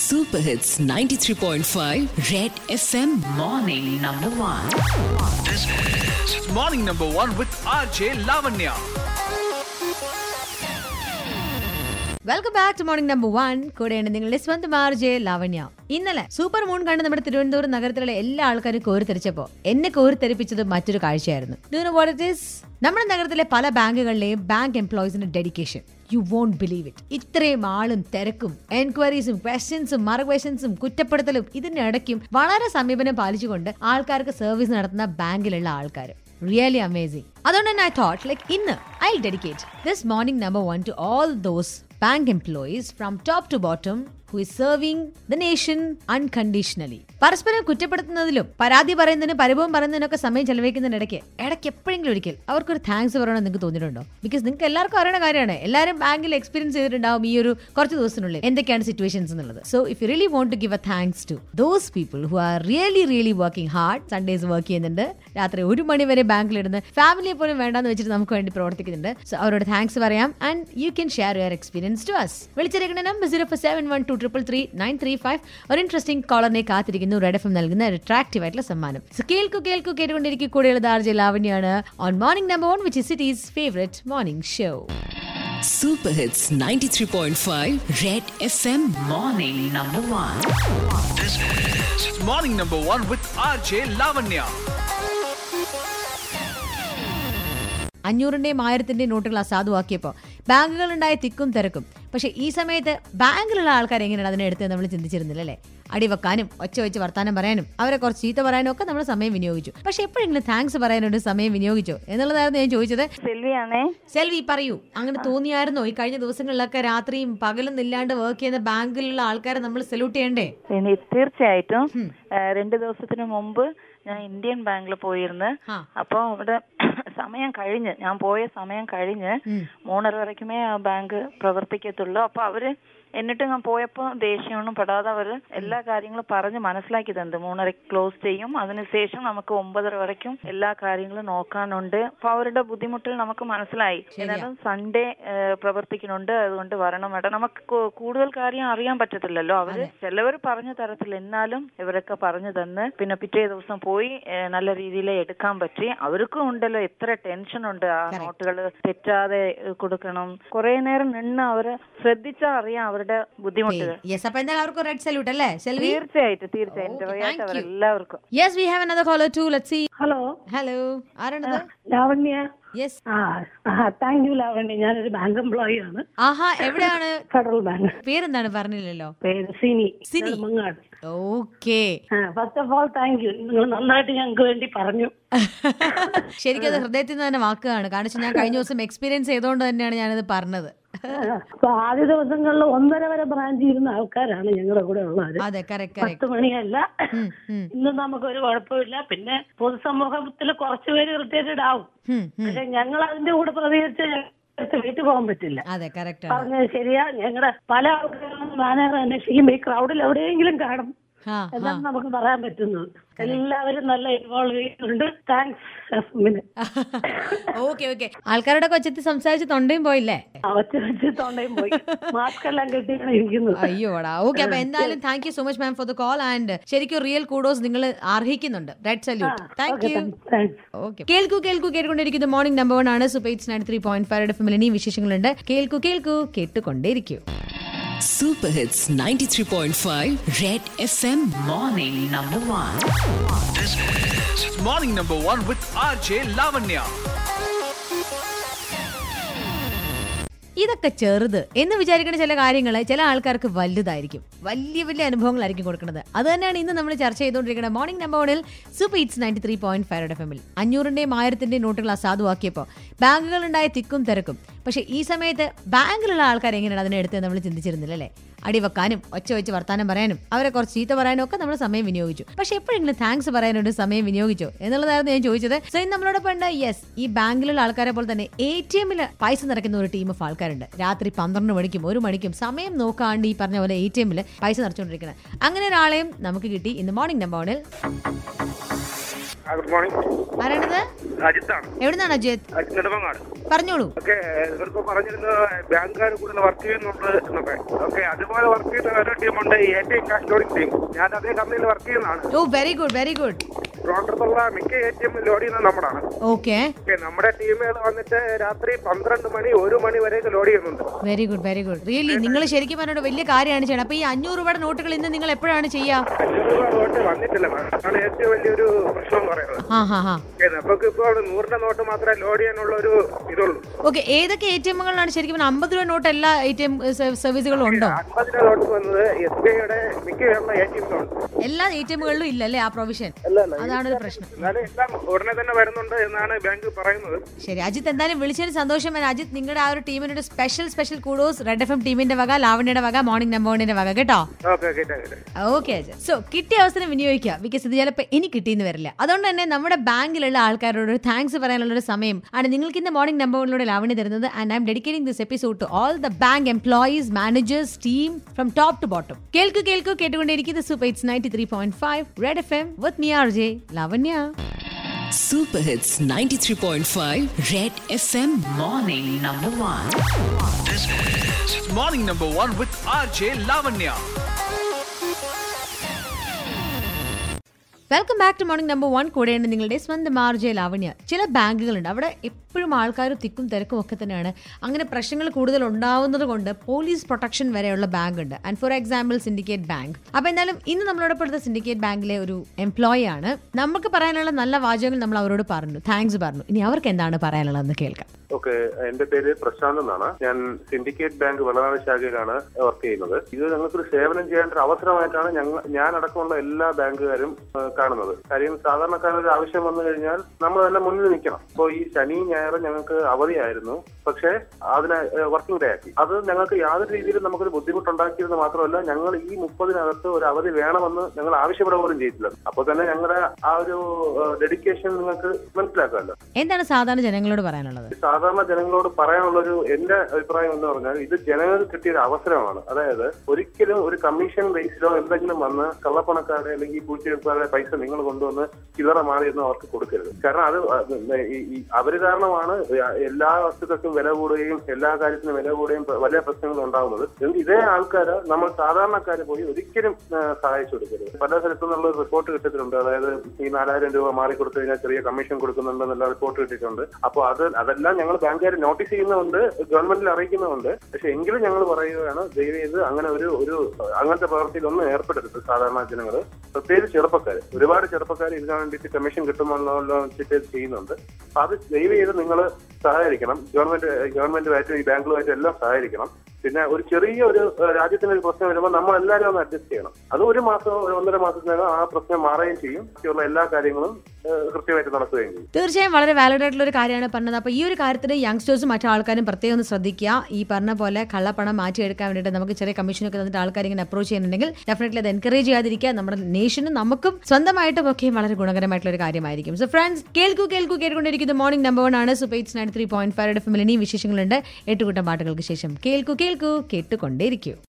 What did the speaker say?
Super Hits 93.5 Red FM Morning number one. This is Morning Number One with RJ Lavanya. Welcome back to morning number one കൂടെയാണ് നിങ്ങളുടെ സ്വന്തം R J ലാവണ്യ ഇന്നലെ super moon കണ്ട് നമ്മുടെ തിരുവനന്തപുരം നഗരത്തിലെ എല്ലാ ആൾക്കാരും കോരിത്തെരിച്ചപ്പോ എന്നെ കോരിത്തെരിപ്പിച്ചത് മറ്റൊരു കാഴ്ചയായിരുന്നു Do you know what it is? നമ്മുടെ നഗരത്തിലെ പല ബാങ്കുകളിലെയും ബാങ്ക് എംപ്ലോയീസിന്റെ dedication you won't believe it ഇത്രയും ആളും തിരക്കും എൻക്വയറീസും ക്വസ്റ്റ്യൻസും മറു ക്വസ്റ്റ്യൻസും കുറ്റപ്പെടുത്തലും ഇതിനിടയ്ക്കും വളരെ സമീപനം പാലിച്ചുകൊണ്ട് ആൾക്കാർക്ക് സർവീസ് നടത്തുന്ന ബാങ്കിലുള്ള ആൾക്കാർ റിയലി അമേസിംഗ് അതുകൊണ്ട് തന്നെ ഐ തോട്ട് ലൈക്ക് ഇന്ന് I dedicate this morning number one to all those bank employees from top to bottom who is serving the nation unconditionally പരസ്പരം കുറ്റപ്പെടുത്തുന്നതിലും പരാതി പറയുന്നതിനും പരിഭവം പറയുന്നതിനൊക്കെ സമയം ചെലവഴിക്കുന്നതിനിടയ്ക്ക് ഇടയ്ക്ക് എപ്പോഴെങ്കിലും ഒരിക്കൽ അവർക്കൊരു താങ്ക്സ് പറയണമെന്ന് നിങ്ങൾക്ക് തോന്നിയിട്ടുണ്ടോ ബിക്കോസ് നിങ്ങൾക്ക് എല്ലാവർക്കും അറിയുന്ന കാര്യമാണ് എല്ലാവരും ബാങ്കിൽ എക്സ്പീരിയൻസ് ചെയ്തിട്ടുണ്ടാവും ഈ ഒരു കുറച്ച് ദിവസത്തിനുള്ളിൽ എന്തൊക്കെയാണ് സിറ്റുവേഷൻസ് എന്നുള്ളത് so if you really want to give a thanks to those people who are really really working hard Sundays work ചെയ്യുന്നുണ്ട് രാത്രി ഒരു മണി വരെ ബാങ്കിലിരുന്ന് ഫാമിലിയെ പോലും വേണ്ടാന്ന് വെച്ചിട്ട് നമുക്ക് വേണ്ടി പ്രവർത്തിക്കുന്നുണ്ട് സോ അവരോട് താങ്ക്സ് പറയാം and you can share your experience to us വിളിച്ചിരിക്കുന്ന number zero four seven one two triple three nine three five ഒരു ഇൻട്രസ്റ്റിംഗ് കോളറിനെ കാത്തിരിക്കുന്നു റെഡ് എഫ് എം നൽകുന്ന ഒരു അട്രാക്റ്റീവ് ആയിട്ടുള്ള സമ്മാനം സോ കേൾക്കു കേൾക്കു കേട്ടുകൊണ്ടിരിക്കും കൂടെയുള്ളത് ആർജെ ലാവണ്യാണ് on morning number one which is city's favourite morning show Super Hits 93.5 Red FM Morning number one. This is Morning Number One with RJ Lavanya. അഞ്ഞൂറിന്റെയും ആയിരത്തിന്റെയും നോട്ടുകൾ അസാധുവാക്കിയപ്പോൾ ബാങ്കുകളുണ്ടായ തിക്കും തിരക്കും പക്ഷെ ഈ സമയത്ത് ബാങ്കിലുള്ള ആൾക്കാർ എങ്ങനെയാണ് അതിനെ എടുത്ത് നമ്മൾ ചിന്തിച്ചിരുന്നില്ല അല്ലേ അടിവെക്കാനും ഒച്ച വെച്ച് വർത്താനം പറയാനും അവരെ കുറച്ച് ചീത്ത പറയാനും ഒക്കെ നമ്മൾ സമയം വിനിയോഗിച്ചു പക്ഷെ എപ്പോഴെങ്കിലും താങ്ക്സ് പറയാനൊരു സമയം വിനിയോഗിച്ചോ എന്നുള്ളതായിരുന്നു ഞാൻ ചോദിച്ചത് സെൽവിയാണേ സെൽവി പറയൂ അങ്ങനെ തോന്നിയായിരുന്നോ ഈ കഴിഞ്ഞ ദിവസങ്ങളിലൊക്കെ രാത്രിയും പകലും ഇല്ലാണ്ട് വർക്ക് ചെയ്യുന്ന ബാങ്കിലുള്ള ആൾക്കാരെ നമ്മൾ സല്യൂട്ട് ചെയ്യണ്ടേ ഇനി തീർച്ചയായിട്ടും ആ, രണ്ട് ദിവസത്തിന് മുമ്പ് ഞാൻ ഇന്ത്യൻ ബാങ്കിൽ പോയിരുന്നു ആ. അപ്പൊ അവിടെ സമയം കഴിഞ്ഞ് ഞാൻ പോയ സമയം കഴിഞ്ഞ് മൂന്നര വരയ്ക്കുമേ ആ ബാങ്ക് പ്രവർത്തിക്കത്തുള്ളൂ അപ്പൊ അവര് എന്നിട്ട് ഞാൻ പോയപ്പോ ദേഷ്യമൊന്നും പെടാതെ അവര് എല്ലാ കാര്യങ്ങളും പറഞ്ഞ് മനസ്സിലാക്കി തന്നത് മൂന്നര ക്ലോസ് ചെയ്യും അതിനുശേഷം നമുക്ക് ഒമ്പതര വരയ്ക്കും എല്ലാ കാര്യങ്ങളും നോക്കാനുണ്ട് അപ്പൊ അവരുടെ ബുദ്ധിമുട്ടുകൾ നമുക്ക് മനസ്സിലായി എന്നാലും സൺഡേ പ്രവർത്തിക്കുന്നുണ്ട് അതുകൊണ്ട് വരണം മേഡം നമുക്ക് കൂ- കൂടുതൽ കാര്യം അറിയാൻ പറ്റത്തില്ലല്ലോ അവര് ചിലവർ പറഞ്ഞു തരത്തില്ല എന്നാലും ഇവരൊക്കെ പറഞ്ഞു തന്ന് പിന്നെ പിറ്റേ ദിവസം പോയി ഏഹ്, നല്ല രീതിയിൽ എടുക്കാൻ പറ്റി അവർക്കും ഉണ്ടല്ലോ എത്ര ടെൻഷൻ ഉണ്ട് ആ നോട്ടുകൾ തെറ്റാതെ ഏഹ്, കൊടുക്കണം കുറെ നേരം നിന്ന് അവര് ശ്രദ്ധിച്ചാ അറിയാം അവരുടെ ബുദ്ധിമുട്ടുകൾ യെസ് അപ്പൊ എന്തായാലും അവർക്ക് റെഡ് സല്യൂട്ട് അല്ലേ സെൽവി തീർച്ചയായിട്ടും തീർച്ചയായും Okay, അറിയാത്ത thank you. അവരെല്ലാവർക്കും yes we have another caller too let's see hello hello ആരാണത് Lavanya yes ah thank you Lavanya ഞാനൊരു ബാങ്ക് എംപ്ലോയി ആണ് ആഹാ എവിടെയാണ് ഫെഡറൽ ബാങ്ക് പേരെന്താണ് പറഞ്ഞില്ലല്ലോ പേര് Sini Sini. Mangad okay first of all thank you നിങ്ങൾ നന്നായിട്ട് ഞങ്ങൾക്ക് വേണ്ടി പറഞ്ഞു ശരിക്കും അത് ഹൃദയത്തിൽ നിന്ന് തന്നെ വാക്കുകളാണ് കാരണം വെച്ചാൽ ഞാൻ കഴിഞ്ഞ ദിവസം എക്സ്പീരിയൻസ് ചെയ്തുകൊണ്ട് തന്നെയാണ് ഞാനത് പറഞ്ഞത് അപ്പൊ ആദ്യ ദിവസങ്ങളിൽ ഒന്നര വരെ ബ്രാഞ്ചിൽ ഇരുന്ന ആൾക്കാരാണ് ഞങ്ങളുടെ കൂടെ ഉള്ളത് അതെ കറക്റ്റ് കറക്റ്റ് പത്ത് മണിയല്ല ഇന്ന് നമുക്കൊരു കുഴപ്പമില്ല പിന്നെ പൊതുസമൂഹത്തിൽ കുറച്ച് പേര് ഇറിറ്റേറ്റഡ് ആവും പക്ഷെ ഞങ്ങൾ അതിന്റെ കൂടെ പ്രതികരിച്ച് ഞങ്ങൾക്ക് വീട്ടിൽ പോകാൻ പറ്റില്ല അതെ കറക്റ്റ് ആണ് പറഞ്ഞത് ശരിയാ ഞങ്ങളുടെ പല ആൾക്കാരും മാനേജർ അന്വേഷിക്കുമ്പോ ഈ ക്രൗഡിൽ എവിടെയെങ്കിലും കാണും ആ എന്നാണ് നമുക്ക് പറയാൻ പറ്റുന്നത് എല്ലാവരും നല്ല ഇൻവോൾവ് ചെയ്യുന്നുണ്ട് താങ്ക്സ് ഓക്കെ ഓക്കെ ആൾക്കാരുടെ കൊച്ചത്തി സംസാരിച്ച് തൊണ്ടയും പോയില്ലേ ഒച്ച വെച്ച് തൊണ്ടയും പോയി മാസ്ക് എല്ലാം കെട്ടിയാണ് ഇരിക്കുന്നത് അയ്യോടാ ഓക്കെ അപ്പൊ എന്തായാലും thank you so much ma'am for the call and ശരിക്കും റിയൽ കൂഡോസ് നിങ്ങൾ അർഹിക്കുന്നുണ്ട് red salute thank you thanks okay കേൾക്കൂ കേൾക്കൂ കേട്ടുകൊണ്ടിരിക്കുന്ന മോർണിംഗ് നമ്പർ വൺ ആണ് super hits nine three point five F ഇനിയും വിശേഷങ്ങളുണ്ട് കേൾക്കൂ കേൾക്കൂ കേട്ടുകൊണ്ടേയിരിക്കൂ Super Hits 93.5 Red FM Morning number one. This is Morning Number One with RJ Lavanya. ഇതൊക്കെ ചെറുത് എന്ന് വിചാരിക്കുന്ന ചില കാര്യങ്ങൾ ചില ആൾക്കാർക്ക് വലുതായിരിക്കും വലിയ വലിയ അനുഭവങ്ങളായിരിക്കും കൊടുക്കുന്നത് അത് തന്നെയാണ് ഇന്ന് നമ്മൾ ചർച്ച ചെയ്തുകൊണ്ടിരിക്കുന്നത് മോർണിംഗ് നമ്പർ വണിൽ super hits ninety three point five F എമ്മിൽ അഞ്ഞൂറിന്റെയും ആയിരത്തിന്റെയും നോട്ടുകൾ അസാധുവാക്കിയപ്പോൾ ബാങ്കുകളുണ്ടായ തിക്കും തിരക്കും പക്ഷെ ഈ സമയത്ത് ബാങ്കിലുള്ള ആൾക്കാർ എങ്ങനെയാണ് അതിനെ എടുത്ത് നമ്മൾ ചിന്തിച്ചിരുന്നില്ല അല്ലേ അടിവെക്കാനും ഒച്ച വെച്ച് വർത്താനം പറയാനും അവരെ കുറച്ച് ചീത്ത പറയാനും ഒക്കെ നമ്മൾ സമയം വിനിയോഗിച്ചു പക്ഷെ എപ്പോഴെങ്കിലും താങ്ക്സ് പറയാനൊരു സമയം വിനിയോഗിച്ചോ എന്നുള്ളതായിരുന്നു ഞാൻ ചോദിച്ചത് സോ ഇന്ന് നമ്മളോടൊപ്പം ഉണ്ട് യെസ് ഈ ബാങ്കിലുള്ള ആൾക്കാരെ പോലെ തന്നെ എ ടി എമ്മിൽ പൈസ നിറയ്ക്കുന്ന ഒരു ടീം ഓഫ് ആൾക്കാരുണ്ട് രാത്രി പന്ത്രണ്ട് മണിക്കും ഒരു മണിക്കും സമയം നോക്കാണ്ട് ഈ പറഞ്ഞ പോലെ എ ടി എമ്മിൽ പൈസ നിറച്ചുകൊണ്ടിരിക്കുന്നത് അങ്ങനെ ഒരാളെയും നമുക്ക് കിട്ടി ഇന്ന് മോർണിംഗ് നമ്പർ വണിൽ ഗുഡ് മോർണിംഗ് ആരാണത് അജിത്താണ് എവിടുന്നാണ് അജിത് അജിത് നെടുമങ്ങാട് പറഞ്ഞോളൂ ഓക്കെ ഇവർക്ക് പറഞ്ഞിരുന്നത് ബാങ്കുകാർ കൂടുതൽ വർക്ക് ചെയ്യുന്നുണ്ട് എന്നൊക്കെ ഓക്കെ അതുപോലെ വർക്ക് ചെയ്യുന്ന വേറെ ടീമുണ്ട് A T M cash loading team ഞാൻ അതേ കമ്പനിയിൽ വർക്ക് ചെയ്യുന്നതാണ് oh very good very good ട്രിവാൻഡ്രത്തുള്ള മിക്ക എ ടി എം ലോഡ് ചെയ്യുന്നത് നമ്മുടെയാണ് ഓക്കെ ഓക്കെ നമ്മുടെ ടീമുകൾ വന്നിട്ട് രാത്രി പന്ത്രണ്ട് മണി ഒരു മണി വരെയൊക്കെ ലോഡ് ചെയ്യുന്നുണ്ട് very good very good really നിങ്ങൾ ശരിക്കും പറഞ്ഞോട് വലിയ കാര്യമാണ് ചെയ്യണം അപ്പൊ ഈ അഞ്ഞൂറ് രൂപയുടെ നോട്ടുകൾ ഇന്ന് നിങ്ങൾ എപ്പോഴാണ് ചെയ്യാ അഞ്ഞൂറ് രൂപ നോട്ട് വന്നിട്ടില്ല അതാണ് ഏറ്റവും വലിയൊരു പ്രശ്നം എന്ന് പറയുന്നത് ആ ഹാ ഹാ ഓക്കെ നമുക്ക് ഇപ്പോൾ നൂറിന്റെ നോട്ട് മാത്രമേ ലോഡ് ചെയ്യാനുള്ള ഒരു ഇതുള്ളൂ ഓക്കെ ഏതൊക്കെ എ ടി എമ്മുകളാണ് ശരിക്കും പറഞ്ഞാൽ അമ്പത് രൂപ നോട്ട് എല്ലാ എ ടി എം സർവീസുകളും ഉണ്ടോ അൻപതിന്റെ നോട്ട് വന്നത് എസ് ബി ഐയുടെ മിക്ക കേരള എ ടി എമ്മിലുണ്ട് എല്ലാ എ ടി എമ്മുകളിലും ഇല്ലല്ലേ ആ പ്രൊവിഷൻ അല്ല അല്ല അതാണ് ഒരു പ്രശ്നം എന്നാലും എല്ലാം ഉടനെ തന്നെ വരുന്നുണ്ട് എന്നാണ് ബാങ്ക് പറയുന്നത് ശരി അജിത്ത് എന്തായാലും വിളിച്ചതിന് സന്തോഷം And അജിത്ത് നിങ്ങളുടെ ആ ഒരു ടീമിനൊരു special special kudos red F M ടീമിന്റെ വക ലാവണ്യയുടെ വക മോർണിംഗ് നമ്പർ വണ്ണിന്റെ വക കേട്ടോ okay okay thank okay Ajay so കിട്ടിയ അവസരം വിനിയോഗിക്കുക ബിക്കോസ് ഇത് ചിലപ്പോൾ ഇനി കിട്ടിയെന്ന് വരില്ല അതുകൊണ്ട് തന്നെ നമ്മുടെ ബാങ്കിലുള്ള ആൾക്കാരോട് ഒരു താങ്ക്സ് പറയാനുള്ള ഒരു സമയം ആണ് നിങ്ങൾക്ക് ഇന്ന് മോർണിംഗ് നമ്പറിലൂടെ ലാവണ്യ തരുന്നത് and I'm dedicating this episode to all the bank employees managers team from top to bottom കേൾക്കു കേൾക്കു കേട്ടുകൊണ്ടിരിക്കുന്നത് super hits ninety three point five red F M with me R J Lavanya Super Hits 93.5 Red FM. Morning number one. This is Morning Number One with RJ Lavanya. Welcome back to morning number one കൂടെയാണ് നിങ്ങളുടെ സ്വന്തം RJ ലാവണ്യ ചില ബാങ്കുകളുണ്ട് അവിടെ എപ്പോഴും ആൾക്കാർ തിക്കും തിരക്കും ഒക്കെ തന്നെയാണ് അങ്ങനെ പ്രശ്നങ്ങൾ കൂടുതൽ ഉണ്ടാവുന്നത് കൊണ്ട് പോലീസ് പ്രൊട്ടക്ഷൻ വരെയുള്ള ബാങ്ക് ഉണ്ട് and for example syndicate bank അപ്പോൾ എന്തായാലും ഇന്ന് നമ്മളോടൊപ്പം എടുത്ത സിൻഡിക്കേറ്റ് ബാങ്കിലെ ഒരു എംപ്ലോയി ആണ് നമുക്ക് പറയാനുള്ള നല്ല വാചകങ്ങൾ നമ്മൾ അവരോട് പറഞ്ഞു താങ്ക്സ് പറഞ്ഞു ഇനി അവർക്ക് എന്താണ് പറയാനുള്ളതെന്ന് കേൾക്കാം ഓക്കെ എന്റെ പേര് പ്രശാന്ത് എന്നാണ് ഞാൻ സിൻഡിക്കേറ്റ് ബാങ്ക് വെള്ളനാട് ശാഖയിലാണ് വർക്ക് ചെയ്യുന്നത് ഇത് ഞങ്ങൾക്കൊരു സേവനം ചെയ്യേണ്ട ഒരു അവസരമായിട്ടാണ് ഞങ്ങൾ ഞാൻ അടക്കമുള്ള എല്ലാ ബാങ്കുകാരും ആ, കാണുന്നത് കാര്യം സാധാരണക്കാരുടെ ഒരു ആവശ്യം വന്നു കഴിഞ്ഞാൽ നമ്മൾ തന്നെ മുന്നിൽ നിൽക്കണം അപ്പോൾ ഈ ശനി ഞായറും ഞങ്ങൾക്ക് അവധിയായിരുന്നു പക്ഷേ അതിനെ വർക്കിംഗ് ഡേ ആക്കി അത് ഞങ്ങൾക്ക് യാതൊരു രീതിയിലും നമുക്കൊരു ബുദ്ധിമുട്ടുണ്ടാക്കിയത് മാത്രമല്ല ഞങ്ങൾ ഈ മുപ്പതിനകത്ത് ഒരു അവധി വേണമെന്ന് ഞങ്ങൾ ആവശ്യപ്പെടുക പോലും ചെയ്തില്ല അപ്പോൾ തന്നെ ഞങ്ങളുടെ ആ ഒരു ഡെഡിക്കേഷൻ നിങ്ങൾക്ക് മനസ്സിലാക്കാമല്ലോ എന്താണ് സാധാരണ ജനങ്ങളോട് പറയാനുള്ളത് സാധാരണ ജനങ്ങളോട് പറയാനുള്ള ഒരു എന്റെ അഭിപ്രായം എന്ന് പറഞ്ഞാൽ ഇത് ജനങ്ങൾക്ക് കിട്ടിയ ഒരു അവസരമാണ് അതായത് ഒരിക്കലും ഒരു കമ്മീഷൻ ബേസിലോ എന്തെങ്കിലും വന്ന് കള്ളപ്പണക്കാരെ അല്ലെങ്കിൽ പൂച്ചെടുക്കാരുടെ പൈസ നിങ്ങൾ കൊണ്ടുവന്ന് ചില്ലറ മാറി എന്ന് അവർക്ക് കൊടുക്കരുത് കാരണം അത് ഈ- ഈ അവര് കാരണമാണ് എല്ലാ വസ്തുക്കൾക്കും വില കൂടുകയും എല്ലാ കാര്യത്തിനും വില കൂടുകയും പ- വലിയ പ്രശ്നങ്ങൾ ഉണ്ടാകുന്നത് എന്ത് ഇതേ ആൾക്കാര് നമ്മൾ സാധാരണക്കാര് പോയി ഒരിക്കലും ആ, സഹായിച്ചു കൊടുക്കരുത് പല സ്ഥലത്തു നിന്നുള്ള ഒരു റിപ്പോർട്ട് കിട്ടിയിട്ടുണ്ട് അതായത് ഈ നാലായിരം രൂപ മാറി കൊടുത്തു കഴിഞ്ഞാൽ ചെറിയ കമ്മീഷൻ കൊടുക്കുന്നുണ്ടെന്നുള്ള റിപ്പോർട്ട് കിട്ടിയിട്ടുണ്ട് അപ്പോൾ അത് അതെല്ലാം ഞങ്ങൾ ബാങ്കുകാർ നോട്ടീസ് ചെയ്യുന്നുണ്ട് ഗവൺമെന്റിൽ അറിയിക്കുന്നുണ്ട് പക്ഷെ എങ്കിലും ഞങ്ങൾ പറയുകയാണ് ദയവ് ചെയ്ത് അങ്ങനെ ഒരു ഒരു അങ്ങനത്തെ പ്രവൃത്തിയിലൊന്നും ഏർപ്പെടരുത് സാധാരണ ജനങ്ങൾ പ്രത്യേകിച്ച് ചെറുപ്പക്കാർ ഒരുപാട് ചെറുപ്പക്കാർ ഇതിനു വേണ്ടിയിട്ട് കമ്മീഷൻ കിട്ടുമെന്നുള്ള വെച്ചിട്ട് ഇത് ചെയ്യുന്നുണ്ട് അപ്പൊ അത് ദയവ് ചെയ്ത് നിങ്ങൾ സഹകരിക്കണം ഗവൺമെന്റ് ഗവൺമെന്റുമായിട്ടും ഈ ബാങ്കുകളുമായിട്ടും എല്ലാം സഹകരിക്കണം പിന്നെ ഒരു ചെറിയ ഒരു ഏഹ്, രാജ്യത്തിന് ഒരു പ്രശ്നം വരുമ്പോൾ നമ്മൾ എല്ലാവരും ഒന്ന് അഡ്ജസ്റ്റ് ചെയ്യണം അത് ഒരു മാസം ഒരു ഒന്നര മാസത്തിനകം ആ പ്രശ്നം മാറുകയും ചെയ്യും ബാക്കിയുള്ള എല്ലാ കാര്യങ്ങളും ഏഹ്, കൃത്യമായിട്ട് നടക്കുകയും ചെയ്യും തീർച്ചയായും വളരെ വാലിഡ് ആയിട്ടുള്ള ഒരു കാര്യമാണ് പറഞ്ഞത് അപ്പോൾ ഈ ഒരു കാര്യത്തിൽ യങ്സ്റ്റേഴ്സും മറ്റു ആൾക്കാരും പ്രത്യേകം ഒന്ന് ശ്രദ്ധിക്കുക ഈ പറഞ്ഞ പോലെ കള്ളപ്പണം മാറ്റിയെടുക്കാൻ വേണ്ടിയിട്ട് നമുക്ക് ചെറിയ കമ്മീഷനൊക്കെ തന്നിട്ട് ആൾക്കാർ ഇങ്ങനെ അപ്രോച്ച് ചെയ്യുന്നുണ്ടെങ്കിൽ ഡെഫിനറ്റ്ലി അത് എൻകറേജ് ചെയ്യാതിരിക്കുക നമ്മുടെ നേഷനും നമുക്കും സ്വന്തമായിട്ടും ഒക്കെ വളരെ ഗുണകരമായിട്ടുള്ള ഒരു കാര്യമായിരിക്കും സോ ഫ്രണ്ട്സ് കേൾക്കൂ കേൾക്കൂ കേട്ടുകൊണ്ടിരിക്കുന്നത് മോർണിംഗ് നമ്പർ വൺ ആണ് super hits nine three point five F എമ്മിൽ ഇനിയും വിശേഷങ്ങളുണ്ട് എട്ടുകൂട്ടം പാട്ടുകൾക്ക് ശേഷം കേൾക്കൂ കേൾക്കൂ കേട്ടുകൊണ്ടേയിരിക്കൂ